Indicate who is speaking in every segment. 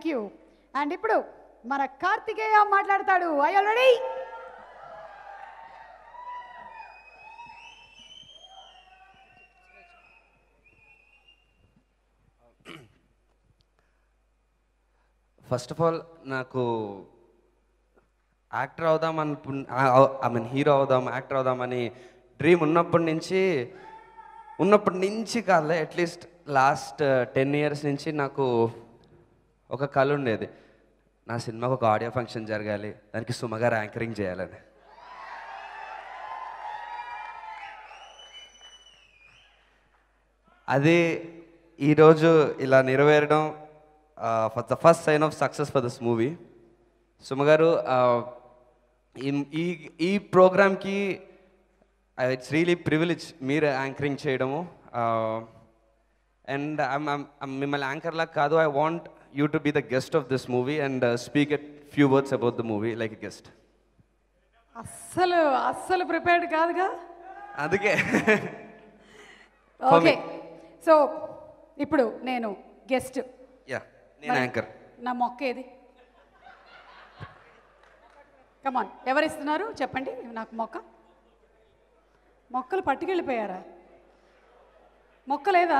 Speaker 1: thank you and ఇప్పుడు మన కార్తికేయ మాట్లాడతాడు I already
Speaker 2: first of all నాకు యాక్టర్ అవుదాం అనుకు ఐ మీన్ హీరో అవుదాం యాక్టర్ అవుదామని డ్రీమ్ ఉన్నప్పటి నుంచి ఉన్నప్పటి నుంచి కాదులే అట్లీస్ట్ లాస్ట్ టెన్ ఇయర్స్ నుంచి నాకు ఒక కళ ఉండేది నా సినిమాకు ఒక ఆడియో ఫంక్షన్ జరగాలి దానికి సుమగారు యాంకరింగ్ చేయాలని అది ఈరోజు ఇలా నెరవేరడం for the first sign of success for this movie సుమగారు ఈ- ఈ ఈ ప్రోగ్రామ్కి ఇట్స్ రియలీ ప్రివిలేజ్ మీరు యాంకరింగ్ చేయడము అండ్ మిమ్మల్ని యాంకర్లా కాదు I want you to be the guest of this movie and speak at few words about the movie like guest
Speaker 1: అస్సలు అస్సలు ప్రిపేర్డ్ కాదుగా
Speaker 2: అందుకే
Speaker 1: ఓకే సో ఇప్పుడు నేను గెస్ట్
Speaker 2: యా నేను యాంకర్
Speaker 1: నా మొక్క ఏది కమాన్ ఎవరు ఇస్తున్నారు చెప్పండి నాకు మొక్క మొక్కలు పట్టుకెళ్ళిపోయారా మొక్క లేదా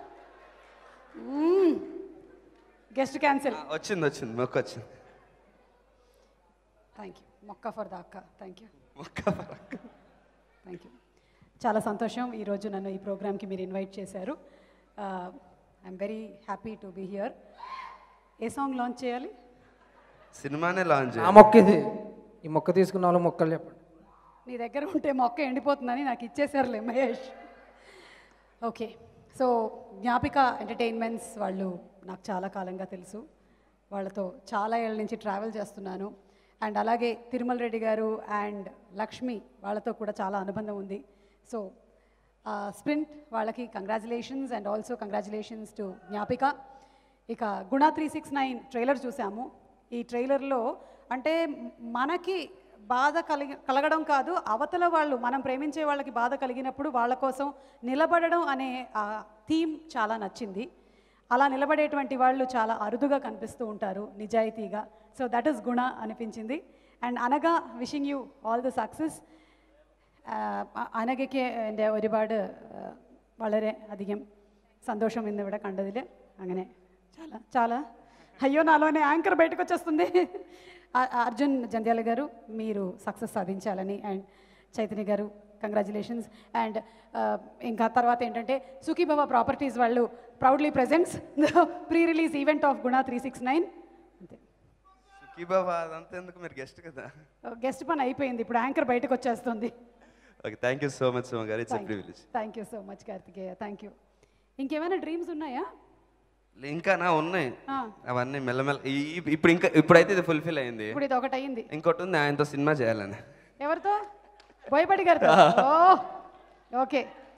Speaker 1: గెస్ట్ క్యాన్సిల్
Speaker 2: వచ్చింది వచ్చింది మొక్క వచ్చింది
Speaker 1: థ్యాంక్ యూ మొక్క ఫర్ ద అక్క థ్యాంక్ యూ
Speaker 2: మొక్క
Speaker 1: థ్యాంక్ యూ చాలా సంతోషం ఈరోజు నన్ను ఈ ప్రోగ్రామ్కి మీరు ఇన్వైట్ చేశారు I'm very happy to be here ఏ సాంగ్ లాంచ్ చేయాలి
Speaker 2: సినిమానే లాంచ్
Speaker 3: ఆ మొక్క ఇది ఈ మొక్క తీసుకున్న వాళ్ళు మొక్కలు చెప్పండి
Speaker 1: నీ దగ్గర ఉంటే మొక్క ఎండిపోతుందని నాకు ఇచ్చేసారులే Mahesh okay so Gnapika entertainments వాళ్ళు నాకు చాలా కాలంగా తెలుసు వాళ్ళతో చాలా ఏళ్ళ నుంచి ట్రావెల్ చేస్తున్నాను అండ్ అలాగే తిరుమల రెడ్డి గారు అండ్ లక్ష్మి వాళ్ళతో కూడా చాలా అనుబంధం ఉంది సో స్ప్రింట్ వాళ్ళకి congratulations and also congratulations to Gnapika ఇక Guna three six nine trailer చూసాము ఈ ట్రైలర్లో అంటే మనకి బాధ కలిగి కలగడం కాదు అవతల వాళ్ళు మనం ప్రేమించే వాళ్ళకి బాధ కలిగినప్పుడు వాళ్ళ కోసం నిలబడడం అనే ఆ థీమ్ చాలా నచ్చింది అలా నిలబడేటువంటి వాళ్ళు చాలా అరుదుగా కనిపిస్తూ ఉంటారు నిజాయితీగా సో దట్ ఈస్ గుణ అనిపించింది and Anagha wishing you all the success അനഘയ്ക്ക് എൻ്റെ ഒരുപാട് ആ, വളരെ അധികം సంతోషం ഇന്നിവിടെ കണ്ടതിൽ അങ്ങനെ చాలా చాలా అయ్యో నాలోనే యాంకర్ బయటకు వచ్చేస్తుంది ఆ- అర్జున్ జంధ్యాల గారు మీరు సక్సెస్ సాధించాలని అండ్ చైతన్య గారు కంగ్రాచులేషన్స్ అండ్ ఇంకా తర్వాత ఏంటంటే సుఖీబాబా ప్రాపర్టీస్ వాళ్ళు proudly presents pre release event of Guna three six nine అంతే
Speaker 2: సుఖీ బాబా అదంతా ఎందుకు మీరు గెస్ట్ కదా
Speaker 1: గెస్ట్ పని అయిపోయింది ఇప్పుడు యాంకర్ బయటకు వచ్చేస్తుంది
Speaker 2: okay thank you so much Suma గారు it's privilege
Speaker 1: thank you so much Karthikeya thank you ఇంకేమైనా డ్రీమ్స్ ఉన్నాయా
Speaker 2: ఇంకా నా ఉన్నాయి
Speaker 1: ఆ,
Speaker 2: అవన్నీ మెల్లమెల్ల ఈ- ఈ- ఇప్పుడు ఇంకా ఇప్పుడైతే ఇది ఫుల్ఫిల్ అయింది
Speaker 1: ఇప్పుడు ఇది ఒకటి అయింది
Speaker 2: ఇంకోటి ఉంది ఆయనతో సినిమా చేయాలని
Speaker 1: ఎవరితో బోయపాటి గారితో ఓ ఓకే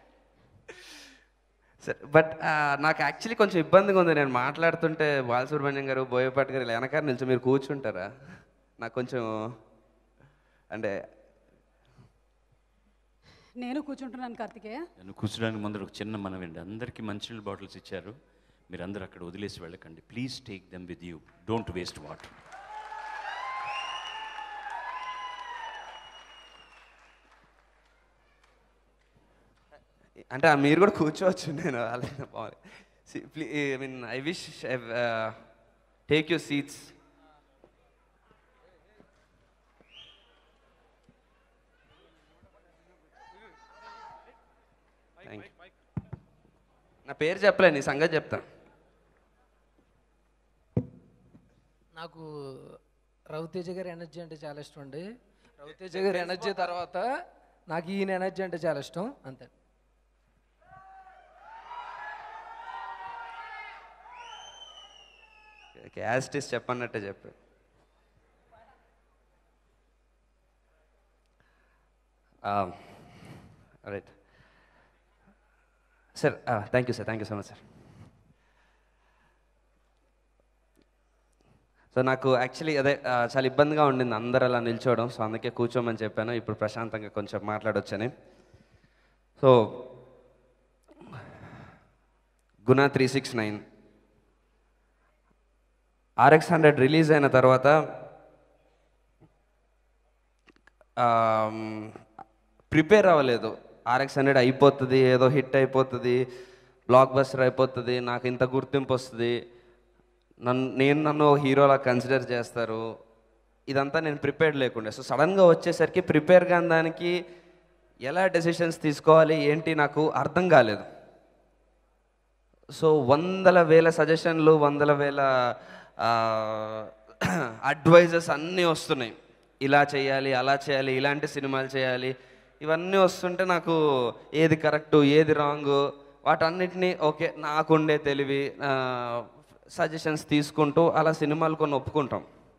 Speaker 2: సరే బట్ నాకు యాక్చువల్లీ కొంచెం ఇబ్బందిగా ఉంది నేను మాట్లాడుతుంటే బాలసుబ్రహ్మణ్యం గారు బోయపాటి గారు ఇలా వెనకాల నిల్చో మీరు కూర్చుంటారా నాకు కొంచెం అంటే
Speaker 1: నేను కూర్చుంటున్నాను కార్తికేయ
Speaker 4: నన్ను కూర్చోడానికి ముందర ఒక చిన్న మనవండి అందరికీ మంచినీళ్ళ బాటిల్స్ ఇచ్చారు మీరు అందరూ అక్కడ వదిలేసి వెళ్ళకండి please take them with you don't waste water
Speaker 2: అంటే ఆ మీరు కూడా కూర్చోవచ్చు నేను I mean I wish take your seats thank you నా పేరు చెప్పలే నీ సంగతి చెప్తా
Speaker 3: నాకు రవితేజ గారి ఎనర్జీ అంటే చాలా ఇష్టం అండి రవితేజ గారి ఎనర్జీ తర్వాత నాకు ఈయన ఎనర్జీ అంటే చాలా ఇష్టం అంతే
Speaker 2: యాస్టిస్ చెప్పన్నట్టే చెప్పు right sir thank you sir thank you so much sir so నాకు యాక్చువల్లీ అదే ఆ, చాలా ఇబ్బందిగా ఉండింది అందరు అలా నిల్చోవడం సో అందుకే కూర్చోమని చెప్పాను ఇప్పుడు ప్రశాంతంగా కొంచెం మాట్లాడొచ్చని so Guna three six nine RX hundred release అయిన తర్వాత ప్రిపేర్ అవ్వలేదు ఆర్ఎక్స్ హండ్రెడ్ అయిపోతుంది ఏదో హిట్ అయిపోతుంది బ్లాక్ బస్టర్ అయిపోతుంది నాకు ఇంత గుర్తింపు వస్తుంది నన్ను నేను నన్ను హీరోలా కన్సిడర్ చేస్తారు ఇదంతా నేను ప్రిపేర్డ్ లేకుండే సో సడన్గా వచ్చేసరికి ప్రిపేర్ కాని దానికి ఎలా డెసిషన్స్ తీసుకోవాలి ఏంటి నాకు అర్థం కాలేదు సో వందల వేల సజెషన్లు వందల వేల అడ్వైజెస్ అన్నీ వస్తున్నాయి ఇలా చేయాలి అలా చేయాలి ఇలాంటి సినిమాలు చేయాలి ఇవన్నీ వస్తుంటే నాకు ఏది కరెక్టు ఏది రాంగ్ వాటన్నిటిని ఓకే నాకుండే తెలివి సజెషన్స్ తీసుకుంటూ అలా సినిమాలు కొన్ని ఒప్పుకుంటాం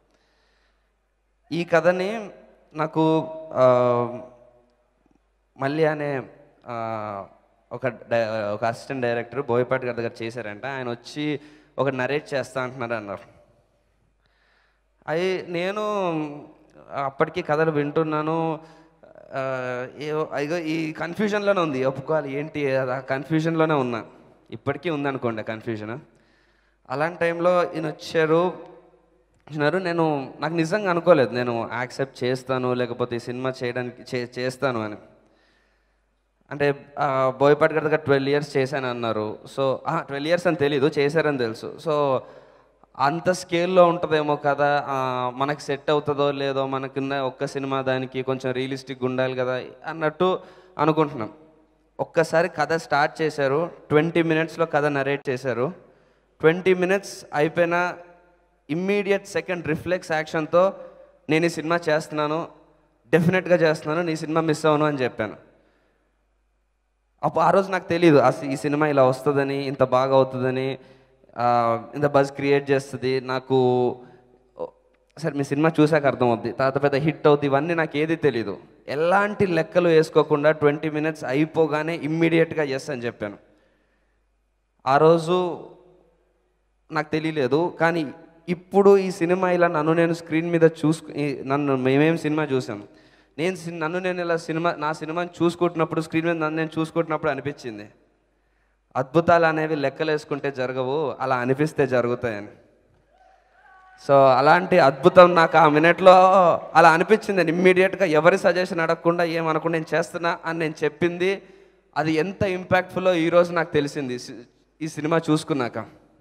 Speaker 2: ఈ కథని నాకు ఆ, మళ్ళీ అనే ఆ, ఒక డై- ఒక అసిస్టెంట్ డైరెక్టర్ బోయపాటి గారి దగ్గర చేశారంట ఆయన వచ్చి ఒక నరేట్ చేస్తా అంటున్నారు అన్నారు అవి నేను అప్పటికి కథలు వింటున్నాను ఆ, ఏవో అయ్యో ఈ కన్ఫ్యూజన్లోనే ఉంది ఒప్పుకోవాలి ఏంటి ఆ కన్ఫ్యూజన్లోనే ఉన్నా ఇప్పటికీ ఉందనుకోండి ఆ కన్ఫ్యూజన్ అలాంటి టైంలో ఈయన వచ్చారు వచ్చినారు నేను నాకు నిజంగా అనుకోలేదు నేను యాక్సెప్ట్ చేస్తాను లేకపోతే ఈ సినిమా చేయడానికి చే- చేస్తాను అని అంటే ఆ, బోయపాటి గారి దగ్గర ట్వెల్వ్ ఇయర్స్ చేశాను అన్నారు సో ట్వెల్వ్ ఇయర్స్ అని తెలీదు చేశారని తెలుసు సో అంత స్కేల్లో ఉంటుందేమో కదా ఆ, మనకి సెట్ అవుతుందో లేదో మనకున్న ఒక్క సినిమా దానికి కొంచెం రియలిస్టిక్ ఉండాలి కదా అన్నట్టు అనుకుంటున్నాం ఒక్కసారి కథ స్టార్ట్ చేశారు ట్వంటీ మినిట్స్లో కథ నరేట్ చేశారు ట్వంటీ మినిట్స్ అయిపోయిన ఇమ్మీడియట్ సెకండ్ రిఫ్లెక్స్ యాక్షన్తో నేను ఈ సినిమా చేస్తున్నాను డెఫినెట్గా చేస్తున్నాను నీ సినిమా మిస్ అవ్వను అని చెప్పాను అప్పుడు ఆ రోజు నాకు తెలియదు ఆ సి- ఈ సినిమా ఇలా వస్తుందని ఇంత బాగా అవుతుందని ఆ, ఇంత బజ్ క్రియేట్ చేస్తుంది నాకు ఓ, సరే మీ సినిమా చూసాక అర్థమవుద్ది తర్వాత పెద్ద హిట్ అవుద్ది ఇవన్నీ నాకు ఏది తెలియదు ఎలాంటి లెక్కలు వేసుకోకుండా ట్వంటీ మినిట్స్ అయిపోగానే ఇమ్మీడియట్గా ఎస్ అని చెప్పాను ఆ రోజు నాకు తెలియలేదు కానీ ఇప్పుడు ఈ సినిమా ఇలా నన్ను నేను స్క్రీన్ మీద చూసుకు ఈ- నన్ను మేమేం సినిమా చూసాం నేను సి- నన్ను నేను ఇలా సినిమా నా సినిమాని చూసుకుంటున్నప్పుడు స్క్రీన్ మీద నన్ను నేను చూసుకుంటున్నప్పుడు అనిపించింది అద్భుతాలు అనేవి లెక్కలు వేసుకుంటే జరగవు అలా అనిపిస్తే జరుగుతాయని సో అలాంటి అద్భుతం నాకు ఆ మినిట్లో అలా అనిపించింది నేను ఇమ్మీడియట్గా ఎవరి సజెషన్ అడగకుండా ఏమనకుండా నేను చేస్తున్నా అని నేను చెప్పింది అది ఎంత ఇంపాక్ట్ఫుల్లో ఈరోజు నాకు తెలిసింది సి- ఈ సినిమా చూసుకున్నాక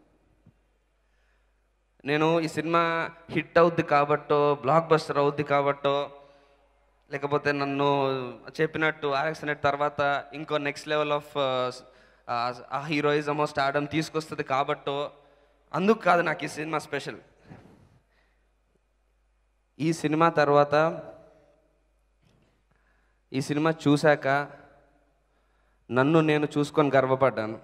Speaker 2: నేను ఈ సినిమా హిట్ అవుద్ది కాబట్టో బ్లాక్ బస్టర్ అవుద్ది కాబట్టో లేకపోతే నన్ను చెప్పినట్టు ఆర్ఎక్స్ నెట్ తర్వాత ఇంకో నెక్స్ట్ లెవెల్ ఆఫ్ ఆ హీరోయిజమో స్టార్డమ్ తీసుకొస్తుంది కాబట్టో అందుకు కాదు నాకు ఈ సినిమా స్పెషల్ ఈ సినిమా తర్వాత ఈ సినిమా చూశాక నన్ను నేను చూసుకొని గర్వపడ్డాను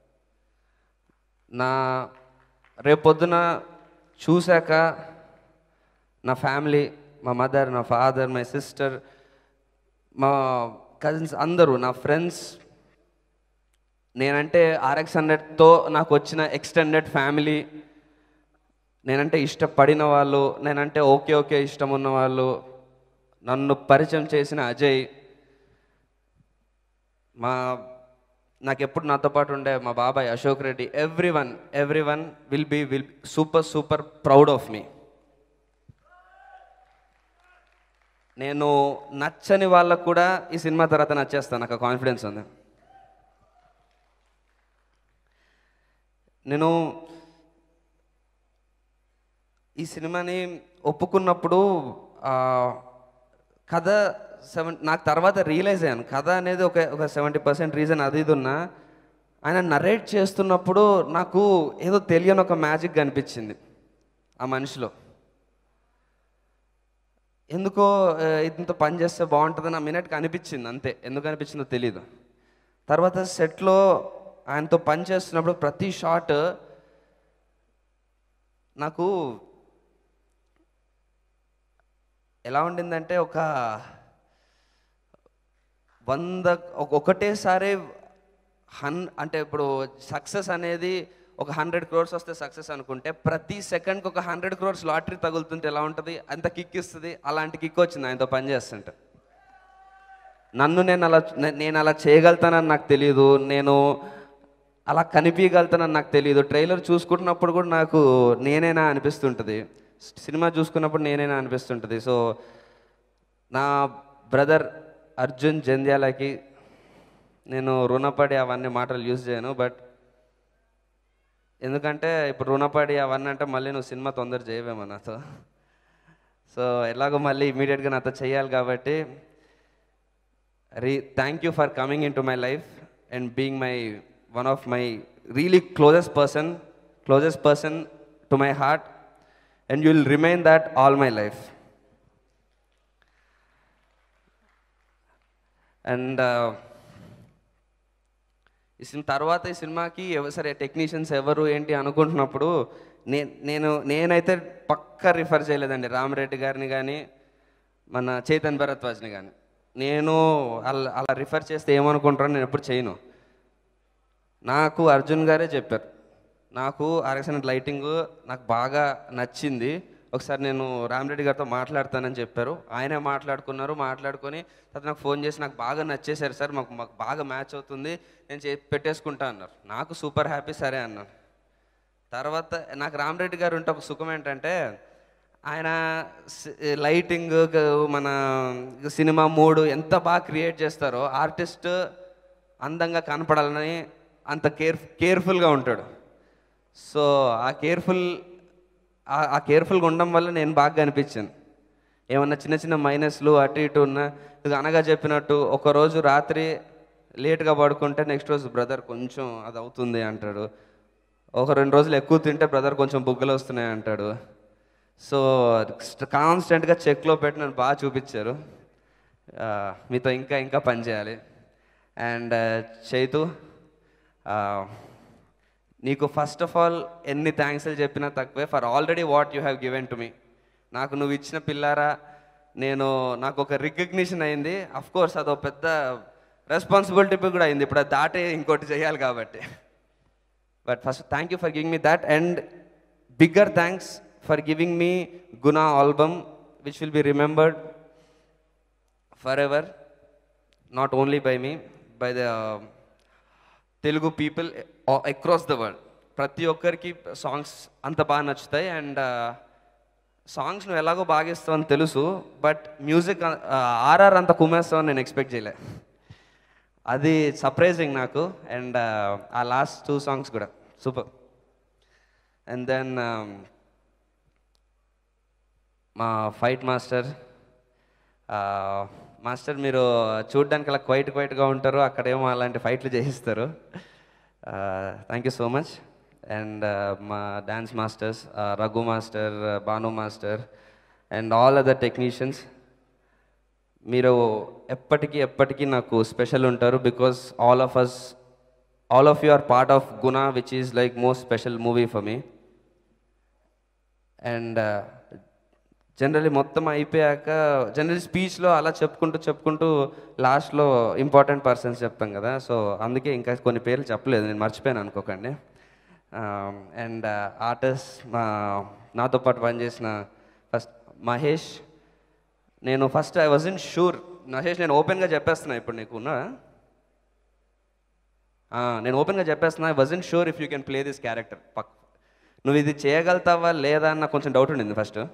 Speaker 2: నా రేపొద్దున చూశాక నా ఫ్యామిలీ మా మదర్ నా ఫాదర్ మై సిస్టర్ మా కజిన్స్ అందరూ నా ఫ్రెండ్స్ నేనంటే ఆర్ఎక్స్ హండ్రెడ్తో నాకు వచ్చిన ఎక్స్టెండెడ్ ఫ్యామిలీ నేనంటే ఇష్టపడిన వాళ్ళు నేనంటే ఓకే ఓకే ఇష్టం ఉన్న వాళ్ళు నన్ను పరిచయం చేసిన అజయ్ మా నాకు ఎప్పుడు నాతో పాటు ఉండే మా బాబాయ్ Ashok Reddy every one every one will be will super super proud of me నేను నచ్చని వాళ్ళకు కూడా ఈ సినిమా తర్వాత నచ్చేస్తాను నాకు కాన్ఫిడెన్స్ ఉంది నేను ఈ సినిమాని ఒప్పుకున్నప్పుడు ఆ, కథ సెవెన్ నాకు తర్వాత రియలైజ్ అయ్యాను కథ అనేది ఒక ఒక సెవెంటీ పర్సెంట్ రీజన్ అది ఇది ఉన్నా ఆయన నరేట్ చేస్తున్నప్పుడు నాకు ఏదో తెలియని ఒక మ్యాజిక్ కనిపించింది ఆ మనిషిలో ఎందుకో ఆ, ఇంత పని చేస్తే బాగుంటుందని ఆ మినిట్కి అనిపించింది అంతే ఎందుకు అనిపించిందో తెలియదు తర్వాత సెట్లో ఆయనతో పని చేస్తున్నప్పుడు ప్రతి షాట్ నాకు ఎలా ఉండిందంటే ఒక వంద ఒక- ఒకటేసారి హన్ అంటే ఇప్పుడు సక్సెస్ అనేది ఒక హండ్రెడ్ క్రోర్స్ వస్తే సక్సెస్ అనుకుంటే ప్రతి సెకండ్కి ఒక హండ్రెడ్ క్రోర్స్ లాటరీ తగులుతుంటే ఎలా ఉంటుంది అంత కిక్ ఇస్తుంది అలాంటి కిక్ వచ్చింది ఆయనతో పని చేస్తుంటే నన్ను నేను అలా నే- నేను అలా చేయగలుగుతానని నాకు తెలియదు నేను అలా కనిపించగలుగుతానని నాకు తెలియదు ట్రైలర్ చూసుకుంటున్నప్పుడు కూడా నాకు నేనేనా అనిపిస్తుంటుంది సినిమా చూసుకున్నప్పుడు నేనేనా అనిపిస్తుంటుంది సో నా బ్రదర్ అర్జున్ జంధ్యాలకి నేను రుణపడి అవన్నీ మాటలు యూజ్ చేయను బట్ ఎందుకంటే ఇప్పుడు రుణపడి అవన్నీ అంటే మళ్ళీ నువ్వు సినిమా తొందర చేయవేమో నాతో సో ఎలాగో మళ్ళీ ఇమీడియట్గా నాతో చేయాలి కాబట్టి రీ thank you for coming in to my life and being my one of my really closest person closest person to my heart and you will remain that all my life and ఈ సినిమా తర్వాత ఈ సినిమాకి ఎవ- సరే technicians ఎవరు ఏంటి అనుకుంటున్నప్పుడు నేను నేను నేనైతే పక్కా రిఫర్ చేయలేదండి రామరెడ్డి గారిని కానీ మన చైతన్ భరద్వాజ్ని కానీ నేను అలా అలా రిఫర్ చేస్తే ఏమనుకుంటారో నేను ఎప్పుడు చేయను నాకు అర్జున్ గారే చెప్పారు నాకు ఆర్ఎక్సెంట్ లైటింగ్ నాకు బాగా నచ్చింది ఒకసారి నేను రామరెడ్డి గారితో మాట్లాడతానని చెప్పారు ఆయనే మాట్లాడుకున్నారు మాట్లాడుకొని తర్వాత నాకు ఫోన్ చేసి నాకు బాగా నచ్చేశారు సార్ మాకు మాకు బాగా మ్యాచ్ అవుతుంది నేను చే పెట్టేసుకుంటా అన్నారు నాకు సూపర్ హ్యాపీ సరే అన్నాను తర్వాత నాకు రామరెడ్డి గారు ఉంటే ఒక సుఖం ఏంటంటే ఆయన లైటింగ్ మన సినిమా మూడు ఎంత బాగా క్రియేట్ చేస్తారో ఆర్టిస్ట్ అందంగా కనపడాలని అంత కేర్ కేర్ఫుల్గా ఉంటాడు సో ఆ కేర్ఫుల్ ఆ కేర్ఫుల్గా ఉండడం వల్ల నేను బాగా అనిపించాను ఏమన్నా చిన్న చిన్న మైనస్లు అటు ఇటు ఉన్న ఇది అనగా చెప్పినట్టు ఒక రోజు రాత్రి లేట్గా పడుకుంటే నెక్స్ట్ రోజు బ్రదర్ కొంచెం అది అవుతుంది అంటాడు ఒక రెండు రోజులు ఎక్కువ తింటే బ్రదర్ కొంచెం బుగ్గలు వస్తున్నాయి అంటాడు సో కాన్స్టెంట్గా చెక్లో పెట్టి నన్ను బాగా చూపించారు ఆ, మీతో ఇంకా ఇంకా పని చేయాలి అండ్ చైతు ఆ, నీకు ఫస్ట్ ఆఫ్ ఆల్ ఎన్ని థ్యాంక్స్లు చెప్పినా తక్కువే for already what you have given to me నాకు నువ్వు ఇచ్చిన పిల్లారా నేను నాకు ఒక రికగ్నిషన్ అయింది అఫ్ కోర్స్ అదో పెద్ద రెస్పాన్సిబిలిటీ కూడా అయింది ఇప్పుడు అది దాటే ఇంకోటి చేయాలి కాబట్టి but first thank you for giving me that and bigger thanks for giving me Guna album which will be remembered forever not only by me by the Telugu people across the world ప్రతి ఒక్కరికి songs అంత బాగా నచ్చుతాయి and songs నువ్వు ఎలాగో బాగా ఇస్తావు అని తెలుసు బట్ మ్యూజిక్ ఆర్ఆర్ అంత కుమ్మేస్తావని నేను ఎక్స్పెక్ట్ చేయలే అది సర్ప్రైజింగ్ నాకు అండ్ ఆ లాస్ట్ టూ సాంగ్స్ కూడా సూపర్ అండ్ దెన్ మా ఫైట్ మాస్టర్ మాస్టర్ మీరు చూడడానికి అలా క్వైట్ క్వైట్గా ఉంటారు అక్కడేమో అలాంటి ఫైట్లు చేయిస్తారు thank you so much and మా dance masters Raghu master Bhanu master and all other technicians మీరు ఎప్పటికీ ఎప్పటికీ నాకు స్పెషల్ ఉంటారు because all of us all of you are part of Guna which is like most special movie for me and generally మొత్తం అయిపోయాక general స్పీచ్లో అలా చెప్పుకుంటూ చెప్పుకుంటూ లాస్ట్లో ఇంపార్టెంట్ పర్సన్స్ చెప్తాం కదా సో అందుకే ఇంకా కొన్ని పేర్లు చెప్పలేదు నేను మర్చిపోయాను అనుకోకండి అండ్ ఆర్టిస్ట్ మా నాతో పాటు పనిచేసిన ఫస్ట్ మహేష్ నేను first I was in sure Mahesh నేను ఓపెన్గా చెప్పేస్తున్నా ఇప్పుడు నీకు ఉన్నా నేను ఓపెన్గా చెప్పేస్తున్నా I was in sure if you can play this character పక్ నువ్వు ఇది చేయగలుగుతావా లేదా అని నాకు కొంచెం డౌట్ ఉండింది ఫస్ట్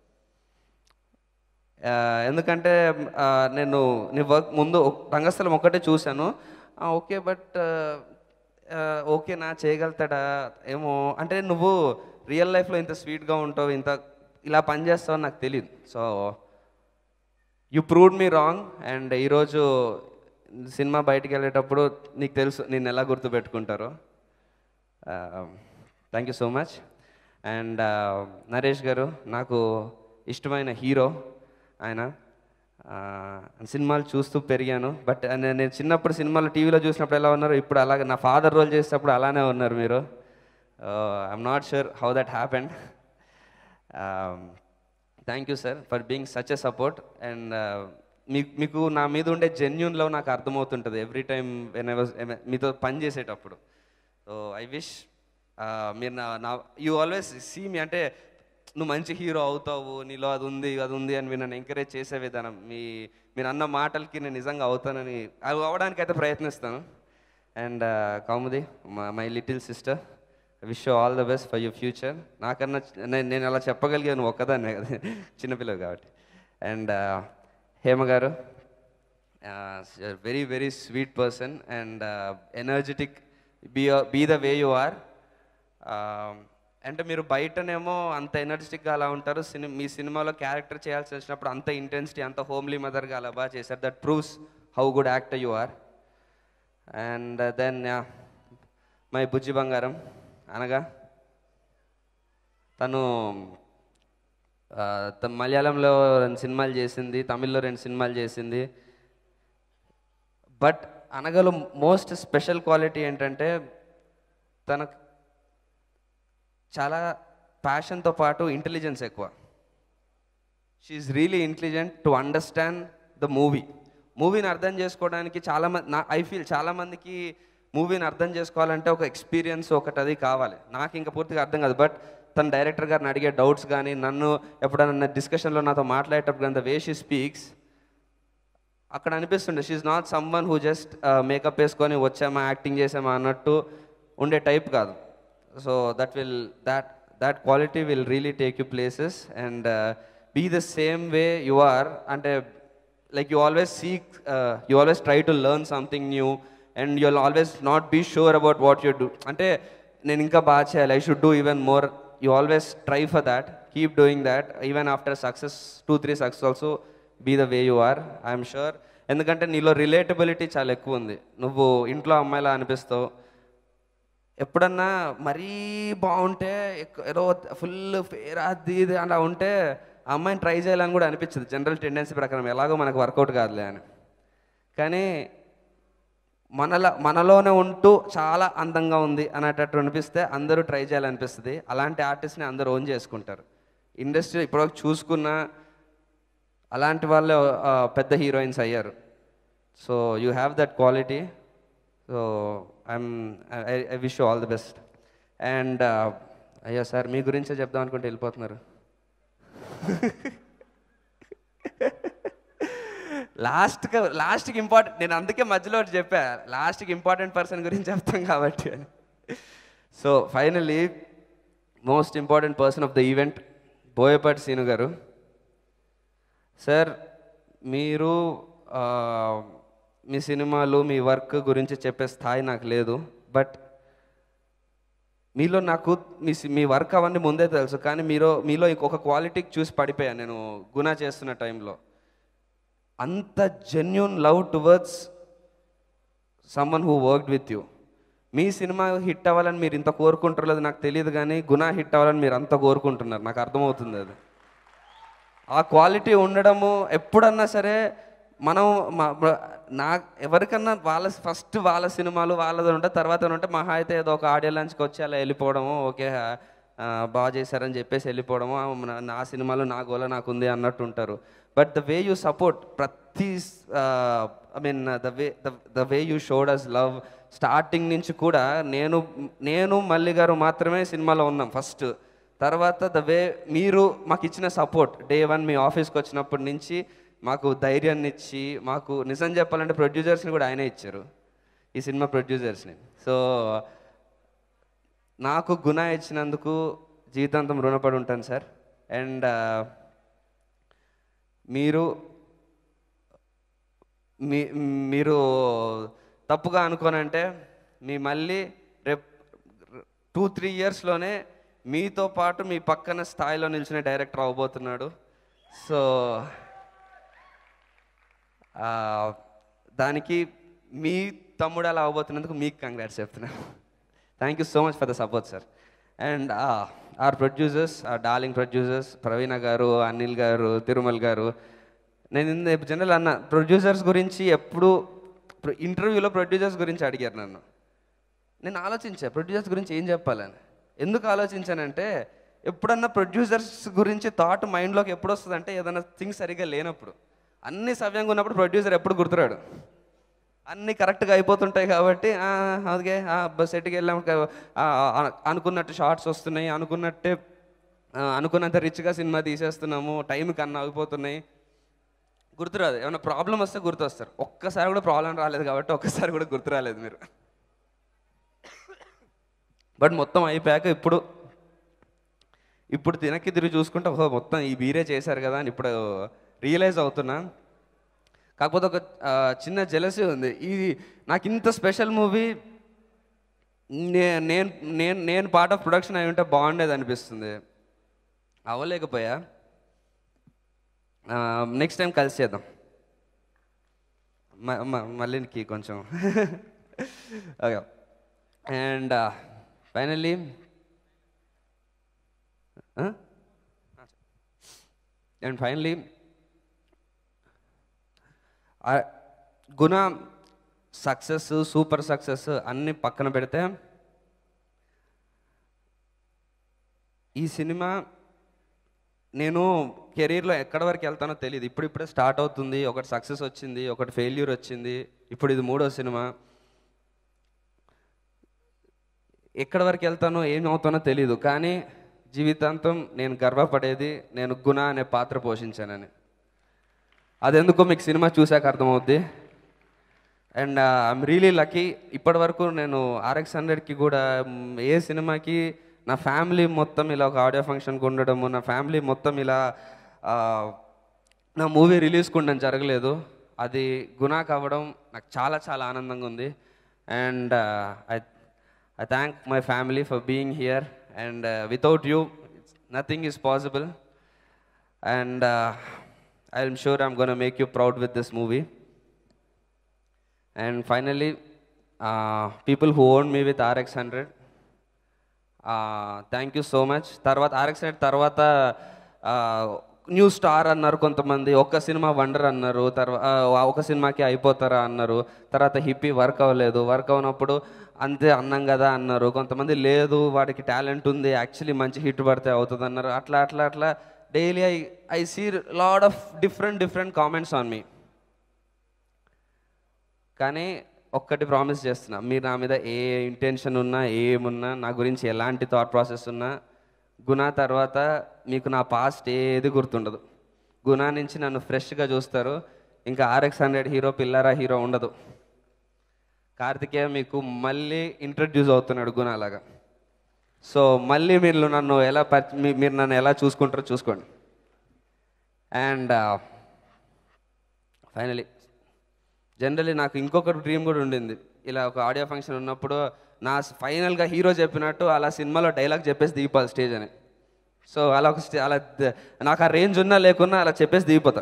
Speaker 2: ఆ, ఎందుకంటే ఆ, నేను నీ వర్క్ ముందు ఒక- రంగస్థలం ఒక్కటే చూశాను ఆ, ఓకే బట్ ఓకే నా చేయగలుగుతాడా ఏమో అంటే నువ్వు రియల్ లైఫ్లో ఇంత స్వీట్గా ఉంటావు ఇంత ఇలా పని చేస్తావు నాకు తెలియదు so you proved me wrong and ఈరోజు సినిమా బయటికి వెళ్ళేటప్పుడు నీకు తెలుసు నేను ఎలా గుర్తుపెట్టుకుంటారో thank you so much and Naresh గారు నాకు ఇష్టమైన హీరో ఆయన ఆ, సినిమాలు చూస్తూ పెరిగాను బట్ నేను నేను చిన్నప్పుడు సినిమాలు టీవీలో చూసినప్పుడు ఎలా ఉన్నారు ఇప్పుడు అలాగే నా ఫాదర్ రోల్ చేసేటప్పుడు అలానే ఉన్నారు మీరు I'm not sure how that happened thank you sir for being such a support and మీకు మీకు నా మీద ఉండే జెన్యున్ లవ్ నాకు అర్థమవుతుంటుంది every time when I was మీతో పని చేసేటప్పుడు సో ఐ విష్ మీరు నా నా యూ ఆల్వేస్ సీ మీ అంటే నువ్వు మంచి హీరో అవుతావు నీలో అది ఉంది అది ఉంది అని మీరు నన్ను ఎంకరేజ్ చేసే విధానం మీ మీరు అన్న మాటలకి నేను నిజంగా అవుతానని అవి అవ్వడానికి అయితే ప్రయత్నిస్తాను and Kaumudi my little sister wish all the best for your future నాకన్నా చి- నేను నేను అలా చెప్పగలిగాను ఒక్కదాన్నే కదా చిన్నపిల్లలు కాబట్టి అండ్ హేమ గారు very very sweet person and energetic be be the way you are అంటే మీరు బయటనేమో అంత ఎనర్జెటిక్గా అలా ఉంటారు సినిమా మీ సినిమాలో క్యారెక్టర్ చేయాల్సి వచ్చినప్పుడు అంత ఇంటెన్సిటీ అంత హోమ్లీ మదర్గా అలా బాగా చేశారు that proves how good actor you are and then my బుజ్జి బంగారం అనగా తను ఆ, త- మలయాళంలో రెండు సినిమాలు చేసింది తమిళ్లో రెండు సినిమాలు చేసింది బట్ అనగలో మోస్ట్ స్పెషల్ క్వాలిటీ ఏంటంటే తనకు చాలా ప్యాషన్తో పాటు ఇంటెలిజెన్స్ ఎక్కువ she's really intelligent to understand the movie మూవీని అర్థం చేసుకోవడానికి చాలా మంది నా ఐ ఫీల్ చాలామందికి మూవీని అర్థం చేసుకోవాలంటే ఒక ఎక్స్పీరియన్స్ ఒకటి అది కావాలి నాకు ఇంకా పూర్తిగా అర్థం కాదు బట్ తన డైరెక్టర్ గారిని అడిగే డౌట్స్ కానీ నన్ను ఎప్పుడైనా డిస్కషన్లో నాతో మాట్లాడేటప్పుడు కానీ ద వే షీ స్పీక్స్ అక్కడ అనిపిస్తుండే she's not someone who just makeup వేసుకొని వచ్చామా యాక్టింగ్ చేసామా అన్నట్టు ఉండే టైప్ కాదు so that will that that quality will really take you places and be the same way you are అంటే like you always seek you always try to learn something new and you always not be sure about what you do అంటే నేను ఇంకా బాగా చేయాలి I should do even more you always try for that keep doing that even after success two three success also be the way you are I'm sure ఎందుకంటే నీలో relatability చాలా ఎక్కువ ఉంది నువ్వు ఇంట్లో అమ్మాయిలా అనిపిస్తావు ఎప్పుడన్నా మరీ బాగుంటే ఎక్కు- ఏదో ఫుల్ ఫేర్ అది ఇది అలా ఉంటే ఆ అమ్మాయిని ట్రై చేయాలని కూడా అనిపించదు జనరల్ టెండెన్సీ ప్రకారం ఎలాగో మనకు వర్కౌట్ కాదులే అని కానీ మనల మనలోనే ఉంటూ చాలా అందంగా ఉంది అనేటట్టు అనిపిస్తే అందరూ ట్రై చేయాలనిపిస్తుంది అలాంటి ఆర్టిస్ట్ని అందరూ ఓన్ చేసుకుంటారు ఇండస్ట్రీ ఇప్పటివరకు చూసుకున్న అలాంటి వాళ్ళే ఆ, పెద్ద హీరోయిన్స్ అయ్యారు so you have that quality so I'm I wish all the best and అయ్యో సార్ మీ గురించే చెప్దాం అనుకుంటే వెళ్ళిపోతున్నారు లాస్ట్కి లాస్ట్కి ఇంపార్టెంట్ నేను అందుకే మధ్యలో ఒకటి చెప్పా లాస్ట్కి ఇంపార్టెంట్ పర్సన్ గురించి చెప్తాం కాబట్టి అని so finally most important person of the event Boyapati Seenu గారు సార్ మీరు ఆ, మీ సినిమాలు మీ వర్క్ గురించి చెప్పే స్థాయి నాకు లేదు బట్ మీలో నాకు మీ సి- మీ వర్క్ అవన్నీ ముందే తెలుసు కానీ మీరు మీలో ఇంకొక క్వాలిటీకి చూసి పడిపోయాను నేను గుణ చేస్తున్న టైంలో అంత genuine love towards someone who worked with you మీ సినిమా హిట్ అవ్వాలని మీరు ఇంత కోరుకుంటారో లేదో నాకు తెలియదు కానీ గుణ హిట్ అవ్వాలని మీరు అంత కోరుకుంటున్నారు నాకు అర్థమవుతుంది అది ఆ క్వాలిటీ ఉండడము ఎప్పుడన్నా సరే మనం మా- మ- నా ఎవరికన్నా వాళ్ళ ఫస్ట్ వాళ్ళ సినిమాలు వాళ్ళది ఉంటే తర్వాత ఉంటే మహా అయితే ఏదో ఒక ఆడియో లంచ్కి వచ్చి అలా వెళ్ళిపోవడము ఓకే ఆ, బాగా చేశారని చెప్పేసి వెళ్ళిపోవడము ఆ, నా- నా సినిమాలో నా గోల నాకు ఉంది అన్నట్టు ఉంటారు but the way you support ప్రతి I mean the way the way you showed us love starting నుంచి కూడా నేను నేను మల్లి గారు మాత్రమే సినిమాలో ఉన్నాం ఫస్ట్ తర్వాత ద వే మీరు మాకు ఇచ్చిన సపోర్ట్ డే వన్ మీ ఆఫీస్కి వచ్చినప్పటి నుంచి మాకు ధైర్యాన్ని ఇచ్చి మాకు నిజం చెప్పాలంటే ప్రొడ్యూసర్స్ని కూడా ఆయనే ఇచ్చారు ఈ సినిమా ప్రొడ్యూసర్స్ని సో నాకు గుణ ఇచ్చినందుకు జీవితాంతం రుణపడి ఉంటాను సార్ అండ్ మీరు మీ మీరు తప్పుగా అనుకోనంటే మీ మళ్ళీ రేపు టూ త్రీ ఇయర్స్లోనే మీతో పాటు మీ పక్కన స్థాయిలో నిల్చునే డైరెక్టర్ అవబోతున్నాడు సో ఆ, దానికి మీ తమ్ముడు అలా అవబోతున్నందుకు మీకు కంగ్రాట్స్ చెప్తున్నాను thank you so much for the support sir and our producers our darling producers Praveena గారు అనిల్ గారు తిరుమల్ గారు నేను జనరల్ అన్న ప్రొడ్యూసర్స్ గురించి ఎప్పుడు ఇంటర్వ్యూలో ప్రొడ్యూసర్స్ గురించి అడిగారు నన్ను నేను ఆలోచించా ప్రొడ్యూసర్స్ గురించి ఏం చెప్పాలని ఎందుకు ఆలోచించానంటే ఎప్పుడన్నా ప్రొడ్యూసర్స్ గురించి థాట్ మైండ్లోకి ఎప్పుడు వస్తుందంటే ఏదైనా థింగ్ సరిగ్గా లేనప్పుడు అన్ని సవ్యంగా ఉన్నప్పుడు ప్రొడ్యూసర్ ఎప్పుడు గుర్తురాడు అన్నీ కరెక్ట్గా అయిపోతుంటాయి కాబట్టి "ఆ, అదిగే సెట్కి వెళ్ళాం క- ఆ, ఆ, అనుకున్నట్టు షార్ట్స్ వస్తున్నాయి అనుకున్నట్టే ఆ, అనుకున్నంత రిచ్గా సినిమా తీసేస్తున్నాము టైం కన్నా అయిపోతున్నాయి గుర్తురాదు ఏమైనా ప్రాబ్లం వస్తే గుర్తొస్తారు ఒక్కసారి కూడా ప్రాబ్లం రాలేదు కాబట్టి ఒక్కసారి కూడా గుర్తు రాలేదు మీరు బట్ మొత్తం అయిపోయాక ఇప్పుడు ఇప్పుడు తినక్కి తిరిగి చూసుకుంటే ఓహో మొత్తం ఈ బీరే చేశారు కదా అని ఇప్పుడు రియలైజ్ అవుతున్నా కాకపోతే ఒక ఆ, చిన్న జెలసీ ఉంది ఇది నాకు ఇంత స్పెషల్ మూవీ నేను నేను నేను నేను పార్ట్ ఆఫ్ ప్రొడక్షన్ అయి ఉంటే బాగుండేది అనిపిస్తుంది అవ్వలేకపోయా నెక్స్ట్ టైం కలిసి చేద్దాం మ- మ- మళ్ళీకి కొంచెం okay and finally and finally Guna success super success అన్ని పక్కన పెడితే ఈ సినిమా నేను కెరీర్లో ఎక్కడి వరకు వెళ్తానో తెలియదు ఇప్పుడు ఇప్పుడే స్టార్ట్ అవుతుంది ఒకటి సక్సెస్ వచ్చింది ఒకటి ఫెయిల్యూర్ వచ్చింది ఇప్పుడు ఇది మూడో సినిమా ఎక్కడి వరకు వెళ్తానో ఏం అవుతానో తెలియదు కానీ జీవితాంతం నేను గర్వపడేది నేను గుణ అనే పాత్ర పోషించానని అదెందుకో మీకు సినిమా చూశాక అర్థమవుద్ది అండ్ ఐఎమ్ రియలీ లక్కీ ఇప్పటి వరకు నేను ఆర్ఎక్స్ హండ్రెడ్కి కూడా మ్, ఏ సినిమాకి నా ఫ్యామిలీ మొత్తం ఇలా ఒక ఆడియో ఫంక్షన్కి ఉండడము నా ఫ్యామిలీ మొత్తం ఇలా ఆ, నా మూవీ రిలీజ్కి ఉండడం జరగలేదు అది గుణా కావడం నాకు చాలా చాలా ఆనందంగా ఉంది and I I thank my family for being here and without you nothing is possible and I'm sure I'm gonna make you proud with this movie and finally people who own me with RX hundred thank you so much తర్వాత RX hundred తర్వాత new star అన్నారు కొంతమంది ఒక్క cinema wonder అన్నారు తర్వాత ఒక సినిమాకి అయిపోతారా అన్నారు తర్వాత హిప్పీ వర్క్ అవ్వలేదు వర్క్ అవునప్పుడు అంతే అన్నం కదా అన్నారు కొంతమంది లేదు వాడికి టాలెంట్ ఉంది యాక్చువల్లీ మంచి హిట్ పడితే అవుతుంది అన్నారు అట్లా అట్లా అట్లా daily I I see lot of different different comments on me కానీ ఒక్కటి ప్రామిస్ చేస్తున్నా మీరు నా మీద ఏ ఇంటెన్షన్ ఉన్నా ఏమున్నా నా గురించి ఎలాంటి థాట్ ప్రాసెస్ ఉన్నా గుణ తర్వాత మీకు నా పాస్ట్ ఏది గుర్తుండదు గుణ నుంచి నన్ను ఫ్రెష్గా చూస్తారు ఇంకా ఆర్ఎక్స్ హండ్రెడ్ హీరో పిల్లరా హీరో ఉండదు కార్తికేయ మీకు మళ్ళీ ఇంట్రడ్యూస్ అవుతున్నాడు గుణలాగా సో మళ్ళీ మీరు నన్ను ఎలా పరి- మీ- మీరు నన్ను ఎలా చూసుకుంటారో చూసుకోండి అండ్ ఫైనలీ జనరలీ నాకు ఇంకొక డ్రీమ్ కూడా ఉండింది ఇలా ఒక ఆడియో ఫంక్షన్ ఉన్నప్పుడు నా ఫైనల్గా హీరో చెప్పినట్టు అలా సినిమాలో డైలాగ్ చెప్పేసి దిగిపోవాలి స్టేజ్ అని సో అలా ఒక స్టే అలా ద- నాకు ఆ రేంజ్ ఉన్నా లేకున్నా అలా చెప్పేసి దిగిపోతా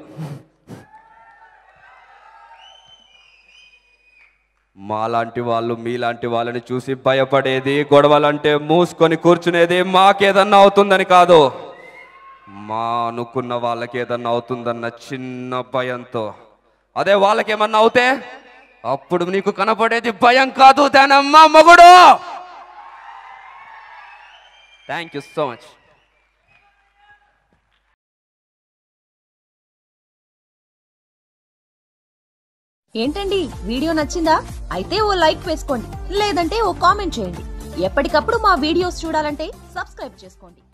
Speaker 2: మాలాంటి వాళ్ళు మీలాంటి వాళ్ళని చూసి భయపడేది గొడవలంటే మూసుకొని కూర్చునేది మాకేదన్నా అవుతుందని కాదు మా అనుకున్న వాళ్ళకి ఏదన్నా అవుతుందన్న చిన్న భయంతో అదే వాళ్ళకేమన్నా అవుతే అప్పుడు నీకు కనపడేది భయం కాదు దానమ్మా మొగుడు థ్యాంక్ యూ సో మచ్
Speaker 5: ఏంటండి వీడియో నచ్చిందా అయితే ఓ లైక్ వేసుకోండి లేదంటే ఓ కామెంట్ చేయండి ఎప్పటికప్పుడు మా వీడియోస్ చూడాలంటే సబ్స్క్రైబ్ చేసుకోండి